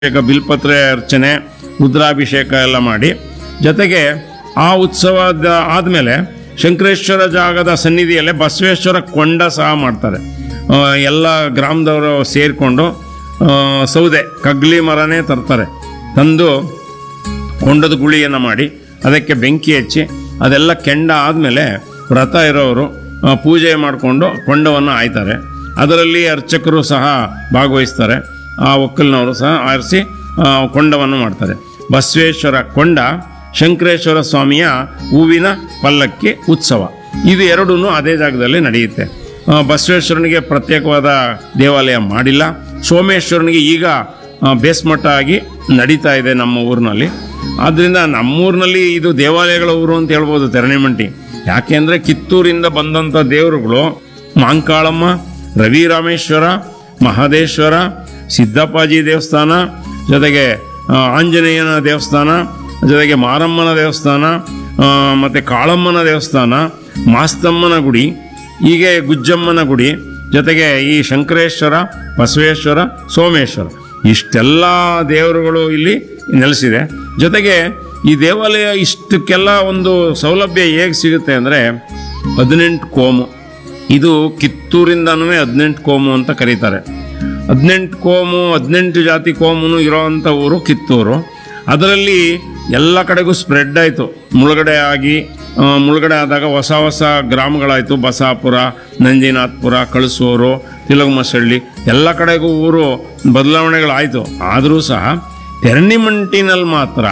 ಅಭಿಷೇಕ ಬಿಲ್ಪತ್ರೆ ಅರ್ಚನೆ ರುದ್ರಾಭಿಷೇಕ ಎಲ್ಲ ಮಾಡಿ ಜೊತೆಗೆ ಆ ಉತ್ಸವದ ಆದಮೇಲೆ ಶಂಕರೇಶ್ವರ ಜಾಗದ ಸನ್ನಿಧಿಯಲ್ಲೇ ಬಸವೇಶ್ವರ ಕೊಂಡ ಸಹ ಮಾಡ್ತಾರೆ ಆ, ಎಲ್ಲ ಗ್ರಾಮದವರು ಸೇರಿಕೊಂಡು ಸೌದೆ ಕಗ್ಲಿ ಮರನೇ ತರ್ತಾರೆ ತಂದು ಕೊಂಡದ ಗುಳಿಯನ್ನು ಮಾಡಿ ಅದಕ್ಕೆ ಬೆಂಕಿ ಹಚ್ಚಿ ಅದೆಲ್ಲ ಕೆಂಡ ಆದಮೇಲೆ ವ್ರತ ಇರೋರು ಆ, ಪೂಜೆ ಮಾಡಿಕೊಂಡು ಕೊಂಡವನ್ನು ಆಯ್ತಾರೆ ಅದರಲ್ಲಿ ಅರ್ಚಕರು ಸಹ ಭಾಗವಹಿಸ್ತಾರೆ ಆ ಒಕ್ಕಲಿನವರು ಸಹ ಆರಿಸಿ ಆ, ಕೊಂಡವನ್ನು ಮಾಡ್ತಾರೆ ಬಸವೇಶ್ವರ ಕೊಂಡ ಶಂಕರೇಶ್ವರ ಸ್ವಾಮಿಯ ಹೂವಿನ ಪಲ್ಲಕ್ಕಿ ಉತ್ಸವ ಇದು ಎರಡೂ ಅದೇ ಜಾಗದಲ್ಲಿ ನಡೆಯುತ್ತೆ ಆ, ಬಸವೇಶ್ವರನಿಗೆ ಪ್ರತ್ಯೇಕವಾದ ದೇವಾಲಯ ಮಾಡಿಲ್ಲ ಸೋಮೇಶ್ವರನಿಗೆ ಈಗ ಆ, ಬೇಸ್ಮಠ ಆಗಿ ನಡೀತಾ ಇದೆ ನಮ್ಮ ಊರಿನಲ್ಲಿ ಆದ್ದರಿಂದ ನಮ್ಮೂರಿನಲ್ಲಿ ಇದು ದೇವಾಲಯಗಳ ಊರು ಅಂತ ಹೇಳ್ಬೋದು ತೆರಣಿಮಂಟಿ ಯಾಕೆಂದ್ರೆ ಕಿತ್ತೂರಿಂದ ಬಂದಂಥ ದೇವರುಗಳು ಮಾಂಕಾಳಮ್ಮ ರವಿ ರಾಮೇಶ್ವರ ಮಹದೇಶ್ವರ ಸಿದ್ದಪ್ಪಾಜಿ ದೇವಸ್ಥಾನ ಜೊತೆಗೆ ಆ, ಆಂಜನೇಯನ ದೇವಸ್ಥಾನ ಜೊತೆಗೆ ಮಾರಮ್ಮನ ದೇವಸ್ಥಾನ ಆ, ಮತ್ತೆ ಕಾಳಮ್ಮನ ದೇವಸ್ಥಾನ ಮಾಸ್ತಮ್ಮನ ಗುಡಿ ಹೀಗೆ ಗುಜ್ಜಮ್ಮನ ಗುಡಿ ಜೊತೆಗೆ ಈ ಶಂಕರೇಶ್ವರ ಬಸವೇಶ್ವರ ಸೋಮೇಶ್ವರ ಇಷ್ಟೆಲ್ಲ ದೇವರುಗಳು ಇಲ್ಲಿ ನೆಲೆಸಿದೆ ಜೊತೆಗೆ ಈ ದೇವಾಲಯ ಇಷ್ಟಕ್ಕೆಲ್ಲ ಒಂದು ಸೌಲಭ್ಯ ಹೇಗೆ ಸಿಗುತ್ತೆ ಅಂದರೆ ಹದಿನೆಂಟು ಕೋಮು ಇದು ಕಿತ್ತೂರಿಂದನೂ ಹದಿನೆಂಟು ಕೋಮು ಅಂತ ಕರೀತಾರೆ ಹದಿನೆಂಟು ಕೋಮು ಹದಿನೆಂಟು ಜಾತಿ ಕೋಮುನು ಇರೋವಂಥ ಊರು ಕಿತ್ತೂರು ಅದರಲ್ಲಿ ಎಲ್ಲ ಕಡೆಗೂ ಸ್ಪ್ರೆಡ್ ಆಯಿತು ಮುಳುಗಡೆ ಆಗಿ ಆ, ಮುಳುಗಡೆ ಆದಾಗ ಹೊಸ ಹೊಸ ಗ್ರಾಮಗಳಾಯಿತು ಬಸಾಪುರ ನಂಜೀನಾಥ್ಪುರ ಕಳಸೂರು ತಿಲಗಮಸಳ್ಳಿ ಎಲ್ಲ ಕಡೆಗೂ ಊರು ಬದಲಾವಣೆಗಳಾಯಿತು ಆದರೂ ಸಹ ತೆರಣಿಮಂಟಿನಲ್ಲಿ ಮಾತ್ರ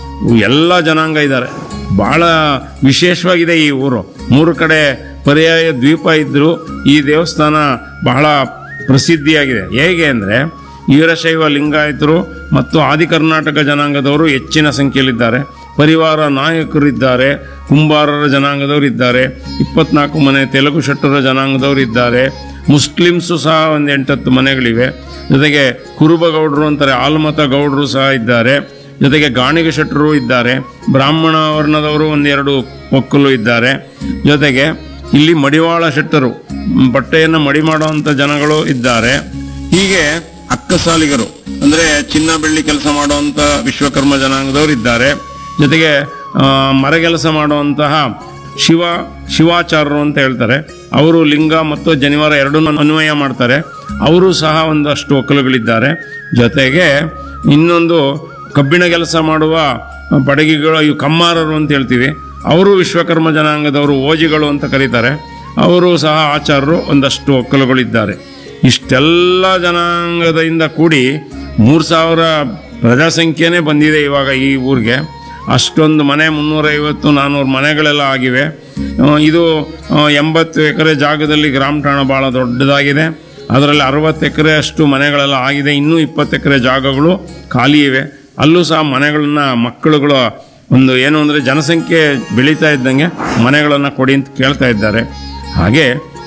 ಎಲ್ಲ ಜನಾಂಗ ಇದ್ದಾರೆ ಭಾಳ ವಿಶೇಷವಾಗಿದೆ ಈ ಊರು ಮೂರು ಕಡೆ ಪರ್ಯಾಯ ದ್ವೀಪ ಇದ್ದರೂ ಈ ದೇವಸ್ಥಾನ ಬಹಳ ಪ್ರಸಿದ್ಧಿಯಾಗಿದೆ ಹೇಗೆ ಅಂದರೆ ವೀರಶೈವ ಲಿಂಗಾಯತರು ಮತ್ತು ಆದಿ ಕರ್ನಾಟಕ ಜನಾಂಗದವರು ಹೆಚ್ಚಿನ ಸಂಖ್ಯೆಯಲ್ಲಿದ್ದಾರೆ ಪರಿವಾರ ನಾಯಕರಿದ್ದಾರೆ ಕುಂಬಾರರ ಜನಾಂಗದವರು ಇದ್ದಾರೆ ಇಪ್ಪತ್ನಾಲ್ಕು ಮನೆ ತೆಲುಗು ಶೆಟ್ಟರ ಜನಾಂಗದವರು ಇದ್ದಾರೆ ಮುಸ್ಲಿಮ್ಸು ಸಹ ಒಂದು ಎಂಟತ್ತು ಮನೆಗಳಿವೆ ಜೊತೆಗೆ ಕುರುಬಗೌಡರು ಅಂತಾರೆ ಆಲ್ಮತ ಗೌಡರು ಸಹ ಇದ್ದಾರೆ ಜೊತೆಗೆ ಗಾಣಿಗ ಶೆಟ್ಟರು ಇದ್ದಾರೆ ಬ್ರಾಹ್ಮಣ ವರ್ಣದವರು ಒಂದೆರಡು ಒಕ್ಕಲು ಇದ್ದಾರೆ ಜೊತೆಗೆ ಇಲ್ಲಿ ಮಡಿವಾಳ ಶೆಟ್ಟರು ಮ್, ಬಟ್ಟೆಯನ್ನು ಮಡಿ ಮಾಡುವಂಥ ಜನಗಳು ಇದ್ದಾರೆ ಹೀಗೆ ಅಕ್ಕಸಾಲಿಗರು ಅಂದರೆ ಚಿನ್ನ ಬೆಳ್ಳಿ ಕೆಲಸ ಮಾಡುವಂಥ ವಿಶ್ವಕರ್ಮ ಜನಾಂಗದವರು ಇದ್ದಾರೆ ಜೊತೆಗೆ ಆ, ಮರಗೆಲಸ ಮಾಡುವಂತಹ ಶಿವ ಶಿವಾಚಾರ್ಯರು ಅಂತ ಹೇಳ್ತಾರೆ ಅವರು ಲಿಂಗ ಮತ್ತು ಜನಿವಾರ ಎರಡನ್ನೂ ಅನ್ವಯ ಮಾಡ್ತಾರೆ ಅವರು ಸಹ ಒಂದಷ್ಟು ಒಕ್ಕಲುಗಳಿದ್ದಾರೆ ಜೊತೆಗೆ ಇನ್ನೊಂದು ಕಬ್ಬಿಣ ಕೆಲಸ ಮಾಡುವ ಬಡಗಿಗಳು ಇವು ಕಮ್ಮಾರರು ಅಂತ ಹೇಳ್ತೀವಿ ಅವರು ವಿಶ್ವಕರ್ಮ ಜನಾಂಗದವರು ಓಜಿಗಳು ಅಂತ ಕರೀತಾರೆ ಅವರು ಸಹ ಆಚಾರರು ಒಂದಷ್ಟು ಒಕ್ಕಲುಗಳಿದ್ದಾರೆ ಇಷ್ಟೆಲ್ಲ ಜನಾಂಗದಿಂದ ಕೂಡಿ ಮೂರು ಸಾವಿರ ಪ್ರಜಾಸಂಖ್ಯೆನೇ ಬಂದಿದೆ ಇವಾಗ ಈ ಊರಿಗೆ ಅಷ್ಟೊಂದು ಮನೆ ಮುನ್ನೂರೈವತ್ತು ನಾನ್ನೂರು ಮನೆಗಳೆಲ್ಲ ಆಗಿವೆ ಆ, ಇದು ಆ, ಎಂಬತ್ತು ಎಕರೆ ಜಾಗದಲ್ಲಿ ಗ್ರಾಮ ಠಾಣ ಭಾಳ ದೊಡ್ಡದಾಗಿದೆ ಅದರಲ್ಲಿ ಅರವತ್ತು ಎಕರೆ ಅಷ್ಟು ಮನೆಗಳೆಲ್ಲ ಆಗಿದೆ ಇನ್ನೂ ಇಪ್ಪತ್ತು ಎಕರೆ ಜಾಗಗಳು ಖಾಲಿ ಇವೆ ಅಲ್ಲೂ ಸಹ ಮನೆಗಳನ್ನ ಮಕ್ಕಳುಗಳ ಒಂದು ಏನು ಅಂದರೆ ಜನಸಂಖ್ಯೆ ಬೆಳೀತಾ ಇದ್ದಂಗೆ ಮನೆಗಳನ್ನು ಕೊಡಿ ಅಂತ ಕೇಳ್ತಾ ಇದ್ದಾರೆ ಹಾಗೆ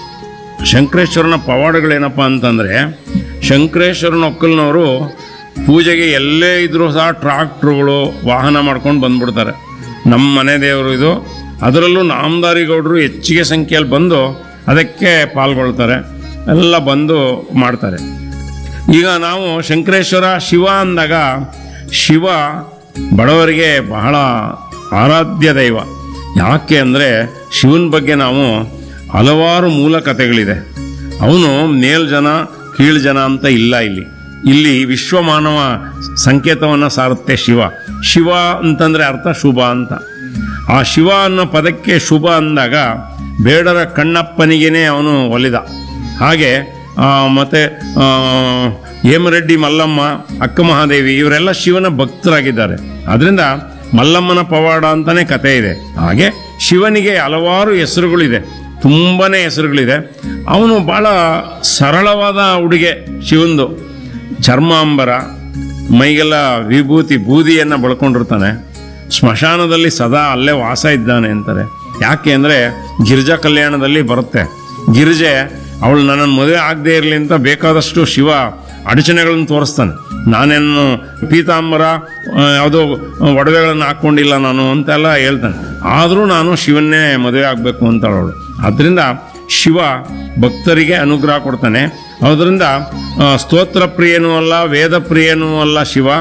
ಶಂಕರೇಶ್ವರನ ಪವಾಡಗಳೇನಪ್ಪ ಅಂತಂದರೆ ಶಂಕರೇಶ್ವರನ ಒಕ್ಕಲ್ನವರು ಪೂಜೆಗೆ ಎಲ್ಲೇ ಇದ್ರೂ ಸಹ ಟ್ರಾಕ್ಟ್ರುಗಳು ವಾಹನ ಮಾಡ್ಕೊಂಡು ಬಂದ್ಬಿಡ್ತಾರೆ ನಮ್ಮ ಮನೆ ದೇವರು ಇದು ಅದರಲ್ಲೂ ನಾಮದಾರಿ ಗೌಡರು ಹೆಚ್ಚಿಗೆ ಸಂಖ್ಯೆಯಲ್ಲಿ ಬಂದು ಅದಕ್ಕೆ ಪಾಲ್ಗೊಳ್ತಾರೆ ಎಲ್ಲ ಬಂದು ಮಾಡ್ತಾರೆ ಈಗ ನಾವು ಶಂಕರೇಶ್ವರ ಶಿವ ಅಂದಾಗ ಶಿವ ಬಡವರಿಗೆ ಬಹಳ ಆರಾಧ್ಯ ದೈವ ಯಾಕೆ ಅಂದರೆ ಶಿವನ ಬಗ್ಗೆ ನಾವು ಹಲವಾರು ಮೂಲ ಕಥೆಗಳಿದೆ ಅವನು ಮೇಲ್ ಜನ ಕೀಳ್ ಜನ ಅಂತ ಇಲ್ಲ ಇಲ್ಲಿ ಇಲ್ಲಿ ವಿಶ್ವಮಾನವ ಸಂಕೇತವನ್ನು ಸಾರುತ್ತೆ ಶಿವ ಶಿವ ಅಂತಂದ್ರೆ ಅರ್ಥ ಶುಭ ಅಂತ ಆ ಶಿವ ಅನ್ನೋ ಪದಕ್ಕೆ ಶುಭ ಅಂದಾಗ ಬೇಡರ ಕಣ್ಣಪ್ಪನಿಗೇನೆ ಅವನು ಒಲಿದ ಹಾಗೆ ಆ, ಮತ್ತೆ ಆ, ಹೇಮರೆಡ್ಡಿ ಮಲ್ಲಮ್ಮ ಅಕ್ಕ ಮಹಾದೇವಿ ಇವರೆಲ್ಲ ಶಿವನ ಭಕ್ತರಾಗಿದ್ದಾರೆ ಅದರಿಂದ ಮಲ್ಲಮ್ಮನ ಪವಾಡ ಅಂತಾನೆ ಕತೆ ಇದೆ ಹಾಗೆ ಶಿವನಿಗೆ ಹಲವಾರು ಹೆಸರುಗಳಿದೆ ತುಂಬಾನೇ ಹೆಸರುಗಳಿದೆ ಅವನು ಬಹಳ ಸರಳವಾದ ಉಡುಗೆ ಶಿವಂದು ಚರ್ಮಾಂಬರ ಮೈಗೆಲ್ಲ ವಿಭೂತಿ ಬೂದಿಯನ್ನು ಬಳ್ಕೊಂಡಿರ್ತಾನೆ ಸ್ಮಶಾನದಲ್ಲಿ ಸದಾ ಅಲ್ಲೇ ವಾಸ ಇದ್ದಾನೆ ಅಂತಾರೆ ಯಾಕೆ ಅಂದರೆ ಗಿರಿಜಾ ಕಲ್ಯಾಣದಲ್ಲಿ ಬರುತ್ತೆ ಗಿರಿಜೆ ಅವಳು ನನ್ನನ್ನು ಮದುವೆ ಆಗದೆ ಇರಲಿ ಅಂತ ಬೇಕಾದಷ್ಟು ಶಿವ ಅಡಚಣೆಗಳನ್ನು ತೋರಿಸ್ತಾನೆ ನಾನೇನು ಪೀತಾಂಬರ ಆ, ಯಾವುದೋ ಒಡವೆಗಳನ್ನು ಹಾಕ್ಕೊಂಡಿಲ್ಲ ನಾನು ಅಂತೆಲ್ಲ ಹೇಳ್ತಾನೆ ಆದರೂ ನಾನು ಶಿವನ್ನೇ ಮದುವೆ ಆಗಬೇಕು ಅಂತ ಅವಳು ಆದ್ದರಿಂದ ಶಿವ ಭಕ್ತರಿಗೆ ಅನುಗ್ರಹ ಕೊಡ್ತಾನೆ ಅದರಿಂದ ಸ್ತೋತ್ರ ಪ್ರಿಯನೂ ಅಲ್ಲ ವೇದ ಪ್ರಿಯನೂ ಅಲ್ಲ ಶಿವ